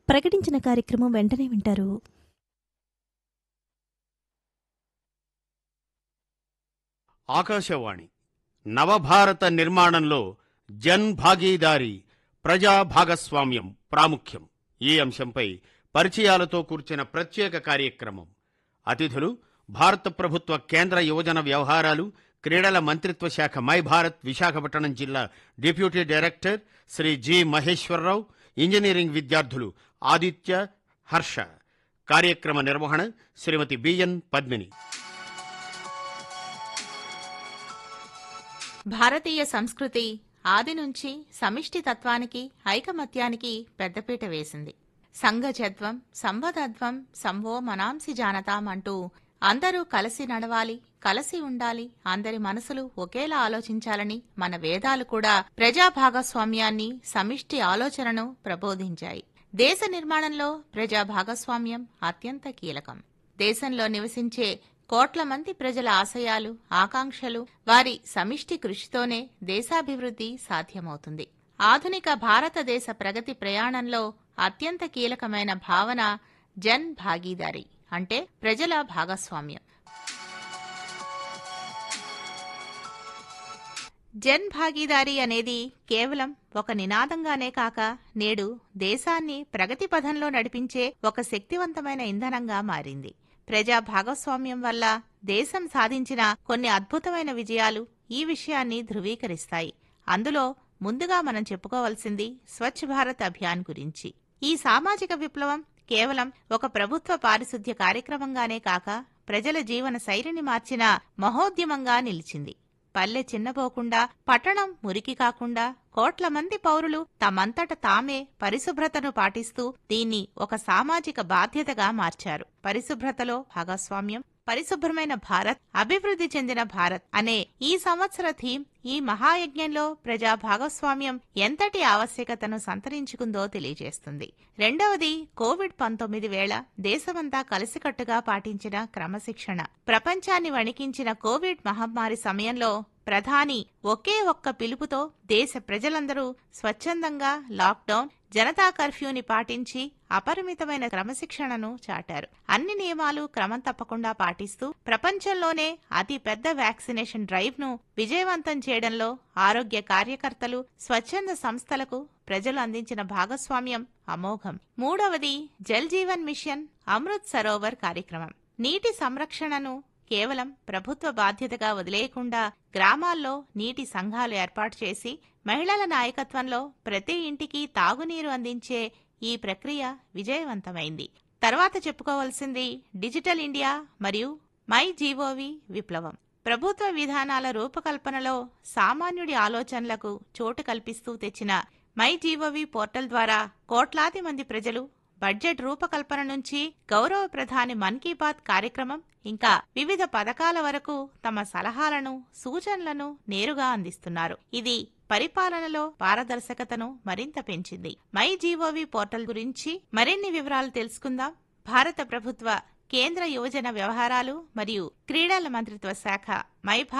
ప్రకటించిన కార్యక్రమం వెంటనే వింటారు ఆకాశవాణి నవభారత నిర్మాణంలో జన్ భాగీదారీ ప్రజా భాగస్వామ్యం ప్రాముఖ్యం ఈ అంశంపై పరిచయాలతో కూర్చిన ప్రత్యేక కార్యక్రమం అతిథులు భారత ప్రభుత్వ కేంద్ర యువజన వ్యవహారాలు క్రీడల మంత్రిత్వ శాఖ మై భారత్ విశాఖపట్నం జిల్లా deputy director Shri G Maheswararao engineering విద్యార్థులు ఆదిత్య హర్ష కార్యక్రమ నిర్వహణ శ్రీమతి బిఎన్ పద్మిని భారతీయ సంస్కృతి ఆది నుంచి సమిష్టి తత్వానికి ఐకమత్యానికి పెద్దపీట వేసింది సంఘజత్వం సంవదత్వం సంవో మనాంసి జానతాం అంటూ అందరూ కలిసి నడవాలి కలిసి ఉండాలి అందరి మనసులు ఒకేలా ఆలోచించాలని మన వేదాలు కూడా ప్రజా భాగస్వామ్యాన్ని సమిష్టి ఆలోచనను ప్రబోధించాయి దేశ నిర్మాణంలో ప్రజా భాగస్వామ్యం అత్యంత కీలకం దేశంలో నివసించే కోట్ల మంది ప్రజల ఆశయాలు ఆకాంక్షలు వారి సమిష్టి కృషితోనే దేశాభివృద్ధి సాధ్యమవుతుంది ఆధునిక భారతదేశ ప్రగతి ప్రయాణంలో అత్యంత కీలకమైన భావన జన్ భాగీదారీ అంటే ప్రజల భాగస్వామ్యం జన్ భాగీదారీ అనేది కేవలం ఒక నినాదంగానే కాక నేడు దేశాన్ని ప్రగతి పథంలో నడిపించే ఒక శక్తివంతమైన ఇంధనంగా మారింది ప్రజా భాగస్వామ్యం వల్ల దేశం సాధించిన కొన్ని అద్భుతమైన విజయాలు ఈ విషయాన్ని ధృవీకరిస్తాయి అందులో ముందుగా మనం చెప్పుకోవాల్సింది స్వచ్ఛ భారత్ అభియాన్ గురించి ఈ సామాజిక విప్లవం కేవలం ఒక ప్రభుత్వ పారిశుద్ధ్య కార్యక్రమంగానే కాక ప్రజల జీవన శైలిని మార్చిన మహోద్యమంగా నిలిచింది పల్లె చిన్నపోకుండా పట్టణం మురికి కాకుండా కోట్ల మంది పౌరులు తమంతట తామే పరిశుభ్రతను పాటిస్తూ దీన్ని ఒక సామాజిక బాధ్యతగా మార్చారు పరిశుభ్రతలో భాగస్వామ్యం పరిశుభ్రమైన భారత్ అభివృద్ధి చెందిన భారత్ అనే ఈ సంవత్సర థీమ్ ఈ మహాయజ్ఞంలో ప్రజా భాగస్వామ్యం ఎంతటి ఆవశ్యకతను సంతరించుకుందో తెలియజేస్తుంది రెండవది కోవిడ్ పంతొమ్మిది వేళ దేశమంతా కలిసికట్టుగా పాటించిన క్రమశిక్షణ ప్రపంచాన్ని వణికించిన కోవిడ్ మహమ్మారి సమయంలో ప్రధాని ఒకే ఒక్క పిలుపుతో దేశ ప్రజలందరూ స్వచ్ఛందంగా లాక్డౌన్ జనతా కర్ఫ్యూని పాటించి అపరిమితమైన క్రమశిక్షణను చాటారు అన్ని నియమాలు క్రమం తప్పకుండా పాటిస్తూ ప్రపంచంలోనే అతి పెద్ద వ్యాక్సినేషన్ డ్రైవ్ ను విజయవంతం చేయడంలో ఆరోగ్య కార్యకర్తలు స్వచ్ఛంద సంస్థలకు ప్రజలు అందించిన భాగస్వామ్యం అమోఘం మూడవది జల్ జీవన్ మిషన్ అమృత్ సరోవర్ కార్యక్రమం నీటి సంరక్షణను కేవలం ప్రభుత్వ బాధ్యతగా వదిలేయకుండా గ్రామాల్లో నీటి సంఘాలు ఏర్పాటు చేసి మహిళల నాయకత్వంలో ప్రతి ఇంటికి తాగునీరు అందించే ఈ ప్రక్రియ విజయవంతమైంది తర్వాత చెప్పుకోవాల్సింది డిజిటల్ ఇండియా మరియు మై జీఓవి విప్లవం ప్రభుత్వ విధానాల రూపకల్పనలో సామాన్యుడి ఆలోచనలకు చోటు కల్పిస్తూ తెచ్చిన మై జీఓవి పోర్టల్ ద్వారా కోట్లాది మంది ప్రజలు బడ్జెట్ రూపకల్పన నుంచి గౌరవ ప్రధాని మన్ కీ బాత్ కార్యక్రమం ఇంకా వివిధ పథకాల వరకు తమ సలహాలను సూచనలను నేరుగా అందిస్తున్నారు ఇది పరిపాలనలో పారదర్శకతను మరింత పెంచింది మై జీఓవి పోర్టల్ గురించి మరిన్ని వివరాలు తెలుసుకుందాం భారత ప్రభుత్వ కేంద్ర యువజన వ్యవహారాలు మరియు క్రీడల మంత్రిత్వ శాఖ మై